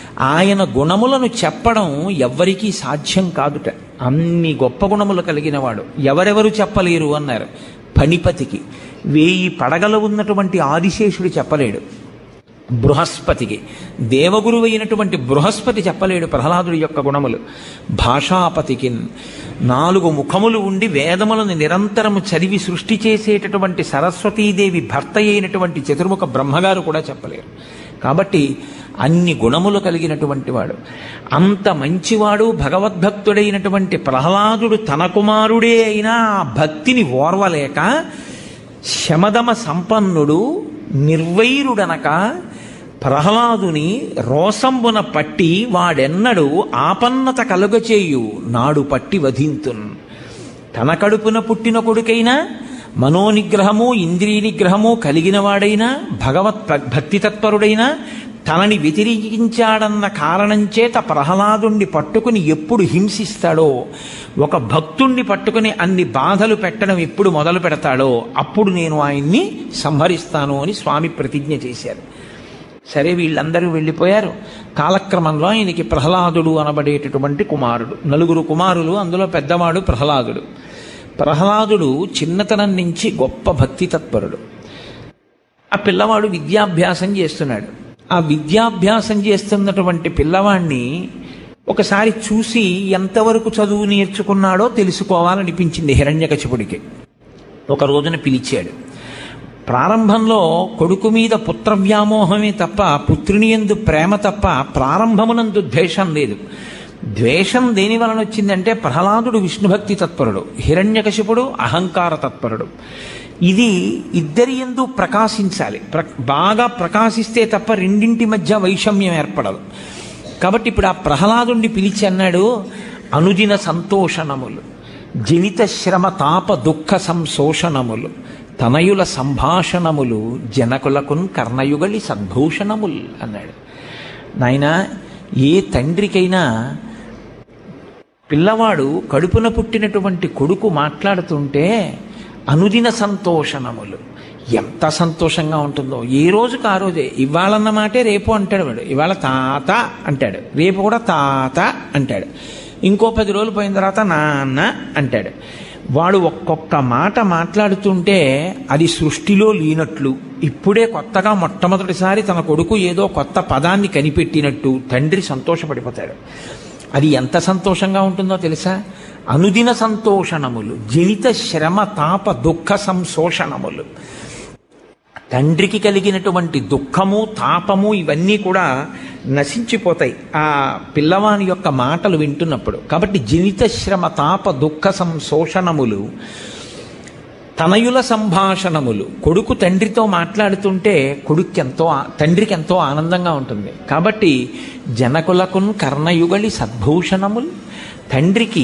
ఆయన గుణములను చెప్పడం ఎవ్వరికీ సాధ్యం కాదుట అన్ని గొప్ప గుణములు కలిగిన వాడు ఎవరెవరు చెప్పలేరు అన్నారు పణిపతికి వేయి పడగలు ఉన్నటువంటి ఆదిశేషుడు చెప్పలేడు బృహస్పతికి దేవగురువు అయినటువంటి బృహస్పతి చెప్పలేడు ప్రహ్లాదుడి యొక్క గుణములు భాషాపతికి నాలుగు ముఖములు ఉండి వేదములను నిరంతరము చదివి సృష్టి చేసేటటువంటి సరస్వతీదేవి భర్త అయినటువంటి చతుర్ముఖ బ్రహ్మగారు కూడా చెప్పలేరు కాబట్టి అన్ని గుణములు కలిగినటువంటి వాడు అంత మంచివాడు భగవద్భక్తుడైనటువంటి ప్రహ్లాదుడు తన కుమారుడే అయినా ఆ భక్తిని ఓర్వలేక శమదమ సంపన్నుడు నిర్వైరుడనక ప్రహ్లాదుని రోసంబున పట్టి వాడెన్నడు ఆపన్నత కలుగచేయు నాడు పట్టి వధింతున్ తన కడుపున పుట్టిన కొడుకైనా మనోనిగ్రహము ఇంద్రియ నిగ్రహము కలిగిన వాడైనా భగవత్ భక్తి తత్పరుడైనా తనని వ్యతిరేకించాడన్న కారణం చేత ప్రహ్లాదుణ్ణి పట్టుకుని ఎప్పుడు హింసిస్తాడో ఒక భక్తుణ్ణి పట్టుకుని అన్ని బాధలు పెట్టడం ఎప్పుడు మొదలు పెడతాడో అప్పుడు నేను ఆయన్ని సంహరిస్తాను అని స్వామి ప్రతిజ్ఞ చేశారు సరే వీళ్ళందరూ వెళ్ళిపోయారు కాలక్రమంలో ఆయనకి ప్రహ్లాదుడు అనబడేటటువంటి కుమారుడు నలుగురు కుమారులు అందులో పెద్దవాడు ప్రహ్లాదుడు ప్రహ్లాదుడు చిన్నతనం నుంచి గొప్ప భక్తి తత్పరుడు ఆ పిల్లవాడు విద్యాభ్యాసం చేస్తున్నాడు ఆ విద్యాభ్యాసం చేస్తున్నటువంటి పిల్లవాణ్ణి ఒకసారి చూసి ఎంతవరకు చదువు నేర్చుకున్నాడో తెలుసుకోవాలనిపించింది హిరణ్యకశిపుడికి ఒక రోజున పిలిచాడు ప్రారంభంలో కొడుకు మీద పుత్ర వ్యామోహమే తప్ప పుత్రుని ఎందు ప్రేమ తప్ప ప్రారంభమునందు ద్వేషం లేదు ద్వేషం దేని వలన వచ్చిందంటే ప్రహ్లాదుడు విష్ణుభక్తి తత్పరుడు హిరణ్యకశిపుడు అహంకార తత్పరుడు ఇది ఇద్దరి ఎందు ప్రకాశించాలి ప్ర బాగా ప్రకాశిస్తే తప్ప రెండింటి మధ్య వైషమ్యం ఏర్పడదు కాబట్టి ఇప్పుడు ఆ ప్రహ్లాదుణ్ణి పిలిచి అన్నాడు అనుదిన సంతోషణములు జనిత శ్రమ తాప దుఃఖ సంశోషణములు తనయుల సంభాషణములు జనకులకున్ కర్ణయుగలి సద్భూషణముల్ అన్నాడు నాయన ఏ తండ్రికైనా పిల్లవాడు కడుపున పుట్టినటువంటి కొడుకు మాట్లాడుతుంటే అనుదిన సంతోషణములు ఎంత సంతోషంగా ఉంటుందో ఏ రోజుకి ఆ రోజే ఇవాళన్న మాటే రేపు అంటాడు వాడు ఇవాళ తాత అంటాడు రేపు కూడా తాత అంటాడు ఇంకో పది రోజులు పోయిన తర్వాత నాన్న అంటాడు వాడు ఒక్కొక్క మాట మాట్లాడుతుంటే అది సృష్టిలో లేనట్లు ఇప్పుడే కొత్తగా మొట్టమొదటిసారి తన కొడుకు ఏదో కొత్త పదాన్ని కనిపెట్టినట్టు తండ్రి సంతోషపడిపోతాడు అది ఎంత సంతోషంగా ఉంటుందో తెలుసా అనుదిన సంతోషణములు జనిత శ్రమ తాప దుఃఖ సంశోషణములు తండ్రికి కలిగినటువంటి దుఃఖము తాపము ఇవన్నీ కూడా నశించిపోతాయి ఆ పిల్లవాని యొక్క మాటలు వింటున్నప్పుడు కాబట్టి జనిత శ్రమ తాప దుఃఖ సంశోషణములు తనయుల సంభాషణములు కొడుకు తండ్రితో మాట్లాడుతుంటే కొడుకు ఎంతో తండ్రికి ఎంతో ఆనందంగా ఉంటుంది కాబట్టి జనకులకున్ కర్ణయుగలి సద్భూషణములు తండ్రికి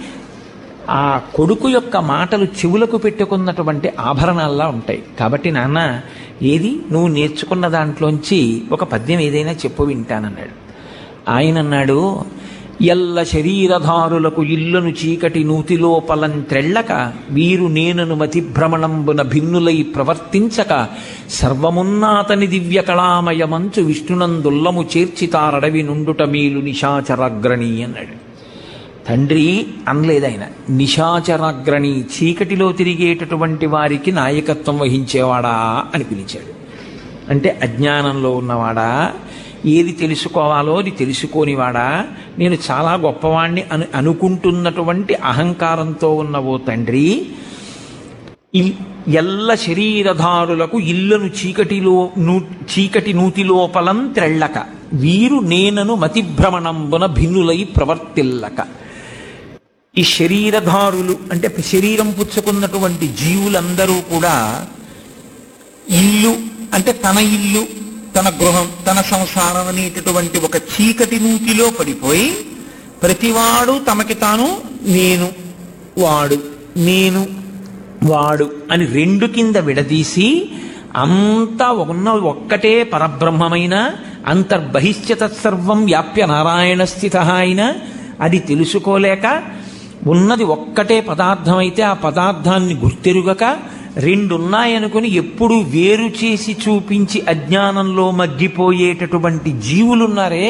ఆ కొడుకు యొక్క మాటలు చెవులకు పెట్టుకున్నటువంటి ఆభరణాల్లా ఉంటాయి కాబట్టి నాన్న ఏది నువ్వు నేర్చుకున్న దాంట్లోంచి ఒక పద్యం ఏదైనా చెప్పు వింటానన్నాడు ఆయన అన్నాడు ఎల్ల శరీరధారులకు ఇల్లును చీకటి నూతిలో పలంత్రెళ్ళక వీరు నేనను మతిభ్రమణంబున భిన్నులై ప్రవర్తించక సర్వమున్నాతని దివ్య కళామయమంచు విష్ణునందుల్లము చేర్చితారడవి నుండుట మీలు నిశాచరగ్రణి అన్నాడు తండ్రి అనలేదు ఆయన నిశాచరాగ్రణి చీకటిలో తిరిగేటటువంటి వారికి నాయకత్వం వహించేవాడా అని పిలిచాడు అంటే అజ్ఞానంలో ఉన్నవాడా ఏది తెలుసుకోవాలో అది తెలుసుకోనివాడా నేను చాలా గొప్పవాణ్ణి అను అనుకుంటున్నటువంటి అహంకారంతో ఉన్న ఓ తండ్రి ఇల్- ఎల్ల శరీరధారులకు ఇల్లును చీకటిలో నూ చీకటి నూతి లోపలం త్రెళ్ళక వీరు నేనను మతిభ్రమణంబున భిన్నులై ప్రవర్తిల్లక ఈ శరీరధారులు అంటే శరీరం పుచ్చుకున్నటువంటి జీవులందరూ కూడా ఇల్లు అంటే తన ఇల్లు తన గృహం తన సంసారం అనేటటువంటి ఒక చీకటి నూతిలో పడిపోయి ప్రతివాడు తమకి తాను నేను వాడు నేను వాడు అని రెండు కింద విడదీసి అంతా ఉన్న ఒక్కటే పరబ్రహ్మమైన అంతర్బహిష్య తత్సర్వం వ్యాప్య నారాయణ స్థిత అయిన అది తెలుసుకోలేక ఉన్నది ఒక్కటే పదార్థం అయితే ఆ పదార్థాన్ని గుర్తెరుగక రెండున్నాయనుకుని ఎప్పుడు వేరు చేసి చూపించి అజ్ఞానంలో మగ్గిపోయేటటువంటి జీవులున్నారే